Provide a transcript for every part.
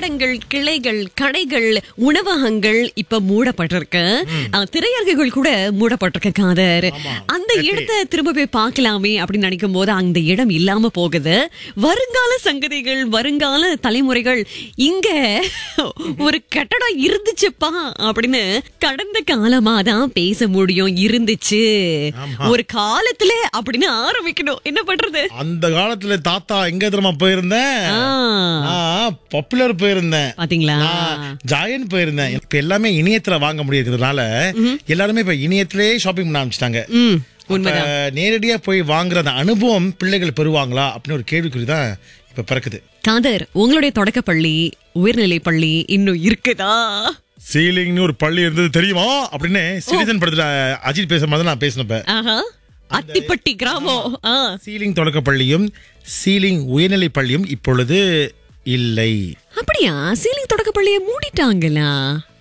கட்டடங்கள் கிளைகள் கடைகள் உணவகங்கள் இப்ப மூடப்பட்டிருக்கு அஹ், திரையரங்குகள் கூட மூடப்பட்டிருக்கு காதர் அந்த இடத்தை திரும்ப போய் பார்க்கலாமே அப்படின்னு நினைக்கும் போது அந்த இடம் இல்லாம போகுது வருங்கால சங்கதிகள் வருங்கால தலைமுறைகள் இங்க ஒரு கட்டடம் இருந்துச்சுப்பா அப்படின்னு கடந்த காலமா தான் பேச முடியும் இருந்துச்சு ஒரு காலத்துல அப்படின்னு ஆரம்பிக்கணும் என்ன பண்றது அந்த காலத்துல தாத்தா எங்க தெரியுமா போயிருந்தேன் ஆ, நான் பாப்புலர் போயிருந்தேன் பாத்தீங்களா ஜாயன் போயிருந்தேன் இப்ப எல்லாமே இணையத்துல வாங்க முடியுறதுனால எல்லாருமே இப்ப இணையத்திலே ஷாப்பிங் பண்ண ஆரம்பிச்சிட்டாங்க ம் அப்ப நேரடியா போய் வாங்குற அந்த அனுபவம் பிள்ளைகள் பெறுவாங்களா அப்படின்னு ஒரு கேள்விக்குறி தான் இப்ப பிறக்குது காதர் உங்களுடைய தொடக்கப்பள்ளி உயர்நிலை பள்ளி இன்னும் இருக்குதா சீலிங்னு ஒரு பள்ளி இருந்தது தெரியுமா அப்படின்னு சிட்டிசன் படத்துல அஜித் பேசுற மாதிரி நான் பேசினப்ப ஆஹா அத்திப்பட்டி கிராமம் ஆ சீலிங் தொடக்க பள்ளியும் சீலிங் உயர்நிலை பள்ளியும் இப்பொழுது இல்லை அப்படியா சீலிங் தொடக்க பள்ளியை மூடிட்டாங்களா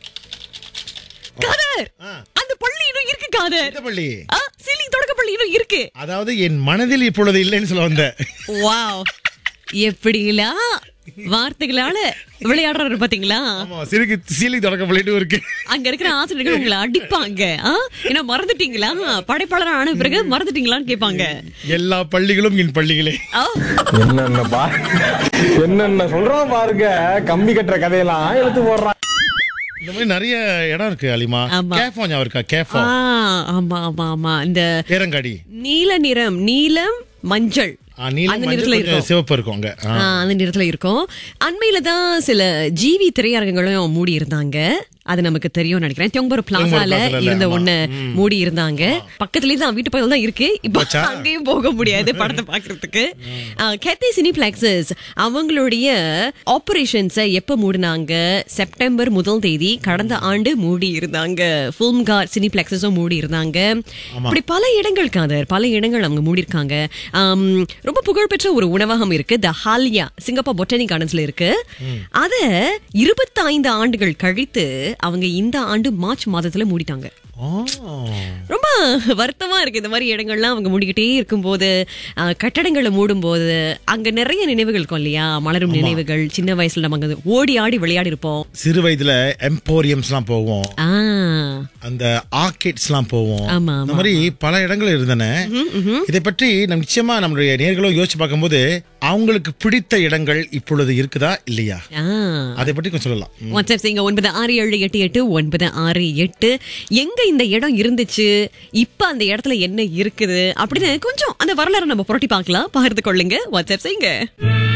காதர் ஆ. அந்த பள்ளி இன்னும் இருக்கு காதர் எந்த பள்ளி ஆ, சீலிங் தொடக்க பள்ளி இன்னும் இருக்கு அதாவது என் மனதில் இப்பொழுது இல்லைன்னு சொல்ல வந்தேன் வாவ் எப்படிலாம் வார்த்தைகளால விளையாடுறாரு பாத்தீங்களா ஆமா சிறுக்கு சீலிங் தொடக்க பள்ளிட்டு இருக்கு அங்க இருக்கிற ஆசிரியர்கள் உங்களை அடிப்பாங்க ஆ? என்ன மறந்துட்டீங்களா படைப்பாளர் ஆன பிறகு மறந்துட்டீங்களான்னு கேட்பாங்க எல்லா பள்ளிகளும் என் பள்ளிகளே ஆ, என்னென்ன பா என்னென்ன சொல்றான் பாருங்க கம்பி கட்டுற கதையெல்லாம் எடுத்து போடுறான் இந்த மாதிரி நிறைய இடம் இருக்கு அலிமா ஆமா. கேஃபோ ஞாபகம் இருக்கா கேஃபோ ஆ, ஆமா ஆமா ஆமா இந்த பேரங்காடி நீல நிறம் நீலம் மஞ்சள் ஆ, நீலம் அந்த மஞ்சள் நிறத்துல கொஞ்சம் இருக்கும் சிவப்பு இருக்கும் அங்க ஆ. ஆ, அந்த நிறத்துல இருக்கும் அண்மையில தான் சில ஜிவி திரையரங்குகளும் மூடி இருந்தாங்க அது நமக்கு தெரியும் நினைக்கிறேன் தியோங்பர் பிளாசால பிளாசால, இருந்த ஆமா. ஒண்ணு மூடி இருந்தாங்க பக்கத்துலயே தான் வீட்டு பக்கத்துல தான் இருக்கு இப்ப போச்சா? அங்கேயும் போக முடியாது படத்தை பாக்குறதுக்கு கேத்தி சினிபிளாக்சஸ் அவங்களுடைய ஆபரேஷன்ஸை எப்ப மூடினாங்க செப்டம்பர் முதல் தேதி கடந்த ஆண்டு மூடி இருந்தாங்க ஃபிலிம் கார் சினிபிளாக்சஸும் மூடி இருந்தாங்க இப்படி பல இடங்கள் காதர் பல இடங்கள் அவங்க மூடி இருக்காங்க ஆம், ரொம்ப புகழ்பெற்ற ஒரு உணவகம் இருக்கு த ஹாலியா சிங்கப்பூர் பொட்டானிக் கார்டன்ஸ்ல இருக்கு அத இருபத்தைந்து ஆண்டுகள் கழித்து அவங்க இந்த ஆண்டு மார்ச் மாதத்துல மூடிட்டாங்க ஆ. ரொம்ப வருத்தமா இருக்கு இந்த மாதிரி இடங்கள்லாம் அவங்க மூடிக்கிட்டே இருக்கும்போது அஹ், கட்டடங்களை மூடும்போது அங்க நிறைய நினைவுகள் இருக்கும் இல்லையா மலரும் நினைவுகள் சின்ன வயசுல நம்ம அங்க ஓடி ஆடி விளையாடி இருப்போம் சிறு வயதுல எம்போரியம்ஸ் எல்லாம் போவோம் ஆ அந்த ஆர்கேட்ஸ் எல்லாம் போவோம் ஆமா, இந்த மாதிரி பல இடங்கள் இருந்தன இதை பற்றி நம் நிச்சயமா நம்மளுடைய நேர்களும் யோசிச்சு பார்க்கும்போது அவங்களுக்கு பிடித்த இடங்கள் இப்பொழுது இருக்குதா இல்லையா ஆ அதை பற்றி கொஞ்சம் சொல்லலாம் வாட்ஸ்அப் செய்யுங்க ஒன்பது ஆறு ஏழு எட்டு எட்டு ஒன்பது ஆறு எட்டு எங்க இந்த இடம் இருந்துச்சு இப்ப அந்த இடத்துல என்ன இருக்குது அப்படின்னு கொஞ்சம் அந்த வரலாறு நம்ம புரட்டி பார்க்கலாம் பகிர்ந்து கொள்ளுங்க வாட்ஸ்அப் செய்யுங்க